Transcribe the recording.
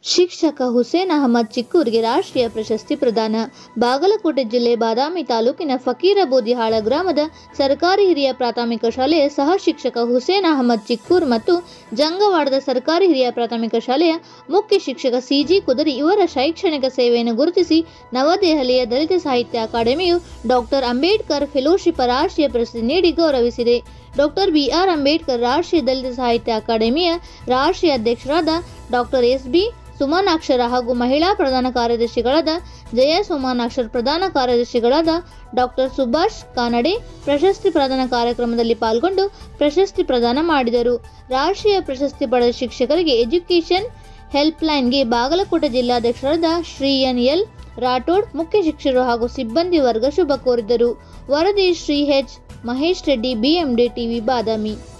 ಶಿಕ್ಷಕ ಹುಸೇನ್ ಅಹಮದ್ ಚಿಕ್ಕೂರಿಗೆ ರಾಷ್ಟ್ರೀಯ ಪ್ರಶಸ್ತಿ ಪ್ರದಾನ ಬಾಗಲಕೋಟೆ ಜಿಲ್ಲೆ ಬಾದಾಮಿ ತಾಲೂಕಿನ ಫಕೀರಬೋದಿಹಾಳ ಗ್ರಾಮದ ಸರ್ಕಾರಿ ಹಿರಿಯ ಪ್ರಾಥಮಿಕ ಶಾಲೆಯ ಸಹ ಶಿಕ್ಷಕ ಹುಸೇನ್ ಅಹಮದ್ ಚಿಕ್ಕೂರ್ ಮತ್ತು ಜಂಗವಾಡದ ಸರ್ಕಾರಿ ಹಿರಿಯ ಪ್ರಾಥಮಿಕ ಶಾಲೆಯ ಮುಖ್ಯ ಶಿಕ್ಷಕ ಸಿಜಿ ಕುದರಿ ಇವರ ಶೈಕ್ಷಣಿಕ ಸೇವೆಯನ್ನು ಗುರುತಿಸಿ ನವದೆಹಲಿಯ ದಲಿತ ಸಾಹಿತ್ಯ ಅಕಾಡೆಮಿಯು ಡಾಕ್ಟರ್ ಅಂಬೇಡ್ಕರ್ ಫೆಲೋಶಿಪ್ ರಾಷ್ಟ್ರೀಯ ಪ್ರಶಸ್ತಿ ನೀಡಿ ಗೌರವಿಸಿದೆ ಡಾಕ್ಟರ್ ಬಿಆರ್ ಅಂಬೇಡ್ಕರ್ ರಾಷ್ಟ್ರೀಯ ದಲಿತ ಸಾಹಿತ್ಯ ಅಕಾಡೆಮಿಯ ರಾಷ್ಟ್ರೀಯ ಅಧ್ಯಕ್ಷರಾದ ಡಾಕ್ಟರ್ ಎಸ್ ಬಿ ಸುಮನಾಕ್ಷರ ಹಾಗೂ ಮಹಿಳಾ ಪ್ರಧಾನ ಕಾರ್ಯದರ್ಶಿಗಳಾದ ಜಯ ಸುಮನಾಕ್ಷರ್ ಪ್ರಧಾನ ಕಾರ್ಯದರ್ಶಿಗಳಾದ ಡಾಕ್ಟರ್ ಸುಭಾಷ್ ಕಾನಡೆ ಪ್ರಶಸ್ತಿ ಪ್ರದಾನ ಕಾರ್ಯಕ್ರಮದಲ್ಲಿ ಪಾಲ್ಗೊಂಡು ಪ್ರಶಸ್ತಿ ಪ್ರದಾನ ಮಾಡಿದರು ರಾಷ್ಟ್ರೀಯ ಪ್ರಶಸ್ತಿ ಪಡೆದ ಶಿಕ್ಷಕರಿಗೆ ಎಜುಕೇಷನ್ ಹೆಲ್ಪ್ಲೈನ್ಗೆ ಬಾಗಲಕೋಟೆ ಜಿಲ್ಲಾಧ್ಯಕ್ಷರಾದ ಶ್ರೀ ಎನ್ ಎಲ್ ರಾಠೋಡ್ ಮುಖ್ಯ ಶಿಕ್ಷಕರು ಹಾಗೂ ಸಿಬ್ಬಂದಿ ವರ್ಗ ಶುಭ ಕೋರಿದರು ವರದಿ Shri H Mahesh Reddy BMD TV ಬಾದಾಮಿ